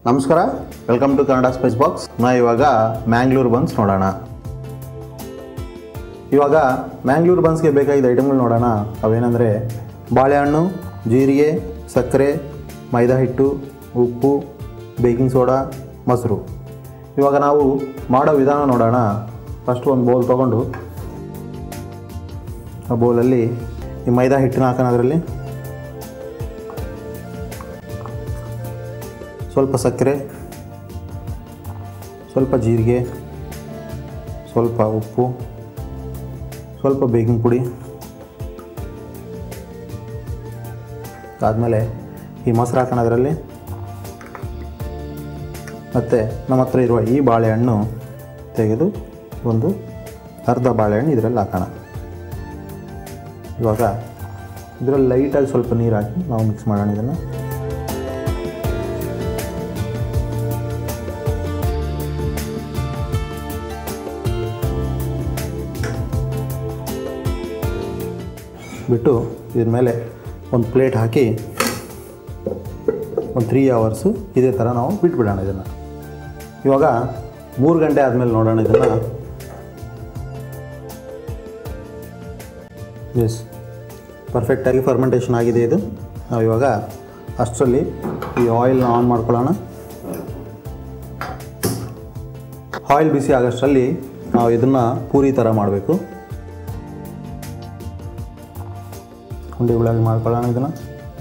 ನಮಸ್ಕಾರ welcome to Kannada spice box ನಾ ಇವಾಗ ಮ್ಯಾಂಗ್ಳೂರ್ ಬನ್ಸ್ ನೋಡೋಣ ಇವಾಗ ಮ್ಯಾಂಗ್ಳೂರ್ ಬನ್ಸ್ಗೆ ಬೇಕಾಗಿದ್ದ ಐಟಮ್ಗಳು ನೋಡೋಣ ಅವೇನೆಂದರೆ ಬಾಳೆಹಣ್ಣು ಜೀರಿಗೆ ಸಕ್ಕರೆ ಮೈದಾ ಹಿಟ್ಟು ಉಪ್ಪು ಬೇಕಿಂಗ್ ಸೋಡಾ ಮೊಸರು ಇವಾಗ ನಾವು ಮಾಡೋ ವಿಧಾನ ನೋಡೋಣ ಫಸ್ಟ್ ಒಂದು ಬೌಲ್ ತೊಗೊಂಡು ಆ ಬೌಲಲ್ಲಿ ಈ ಮೈದಾ ಹಿಟ್ಟನ್ನ ಹಾಕೋಣ ಅದರಲ್ಲಿ ಸ್ವಲ್ಪ ಸಕ್ಕರೆ ಸ್ವಲ್ಪ ಜೀರಿಗೆ ಸ್ವಲ್ಪ ಉಪ್ಪು ಸ್ವಲ್ಪ ಬೇಕಿಂಗ್ ಪುಡಿ ಆದಮೇಲೆ ಈ ಮೊಸರು ಹಾಕೋಣ ಅದರಲ್ಲಿ ಮತ್ತು ನಮ್ಮ ಹತ್ರ ಇರುವ ಈ ಬಾಳೆಹಣ್ಣು ತೆಗೆದು ಒಂದು ಅರ್ಧ ಬಾಳೆಹಣ್ಣು ಇದರಲ್ಲಿ ಹಾಕೋಣ ಇವಾಗ ಇದರಲ್ಲಿ ಲೈಟಾಗಿ ಸ್ವಲ್ಪ ನೀರು ಹಾಕಿ ನಾವು ಮಿಕ್ಸ್ ಮಾಡೋಣ ಇದನ್ನು ಬಿಟ್ಟು ಇದ್ರ ಮೇಲೆ ಒಂದು ಪ್ಲೇಟ್ ಹಾಕಿ ಒಂದು ತ್ರೀ ಅವರ್ಸು ಇದೇ ಥರ ನಾವು ಬಿಟ್ಬಿಡೋಣ ಇದನ್ನು ಇವಾಗ ಮೂರು ಗಂಟೆ ಆದಮೇಲೆ ನೋಡೋಣ ಇದನ್ನು ಎಸ್ ಪರ್ಫೆಕ್ಟಾಗಿ ಫರ್ಮೆಂಟೇಷನ್ ಆಗಿದೆ ಇದು ನಾವು ಇವಾಗ ಅಷ್ಟರಲ್ಲಿ ಈ ಆಯಿಲ್ನ ಆನ್ ಮಾಡ್ಕೊಳ್ಳೋಣ ಆಯಿಲ್ ಬಿಸಿ ಆಗೋಷ್ಟರಲ್ಲಿ ನಾವು ಇದನ್ನು ಪೂರಿ ಥರ ಮಾಡಬೇಕು ಉಂಡೆಗಳಾಗಿ ಮಾಡ್ಕೊಳ್ಳೋಣ ಇದನ್ನು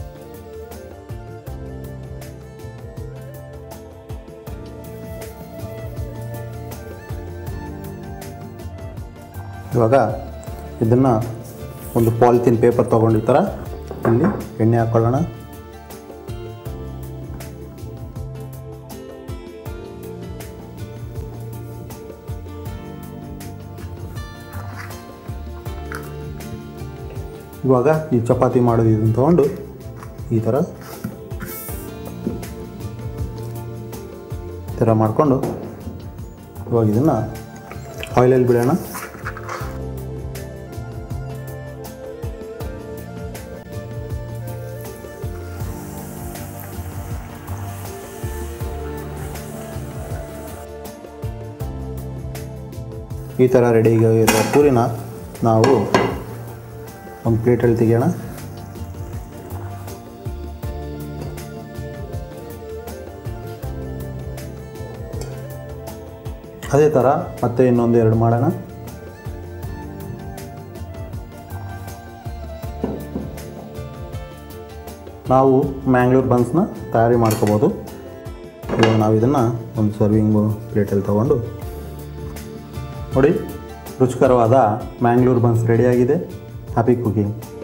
ಇವಾಗ ಇದನ್ನು ಒಂದು ಪಾಲಿಥೀನ್ ಪೇಪರ್ ತೊಗೊಂಡು ಈ ಥರ ಇಲ್ಲಿ ಎಣ್ಣೆ ಹಾಕ್ಕೊಳ್ಳೋಣ ಇವಾಗ ಈ ಚಪಾತಿ ಮಾಡೋದು ಇದನ್ನು ತೊಗೊಂಡು ಈ ಥರ ಈ ಥರ ಮಾಡಿಕೊಂಡು ಇವಾಗ ಇದನ್ನು ಆಯಿಲಲ್ಲಿ ಬಿಡೋಣ ಈ ಥರ ರೆಡಿ ಇರೋ ಪೂರಿನ ನಾವು ಒಂದು ಪ್ಲೇಟಲ್ಲಿ ತೆಗಿಯೋಣ ಅದೇ ಥರ ಮತ್ತೆ ಇನ್ನೊಂದು ಎರಡು ಮಾಡೋಣ ನಾವು ಮ್ಯಾಂಗ್ಳೂರ್ ಬನ್ಸ್ನ ತಯಾರಿ ಮಾಡ್ಕೋಬೋದು ಇವಾಗ ನಾವು ಇದನ್ನು ಒಂದು ಸರ್ವಿಂಗ್ ಪ್ಲೇಟಲ್ಲಿ ತೊಗೊಂಡು ನೋಡಿ ರುಚಿಕರವಾದ ಮ್ಯಾಂಗ್ಳೂರ್ ಬನ್ಸ್ ರೆಡಿಯಾಗಿದೆ ಹ್ಯಾಪಿ ಕುಕಿಂಗ್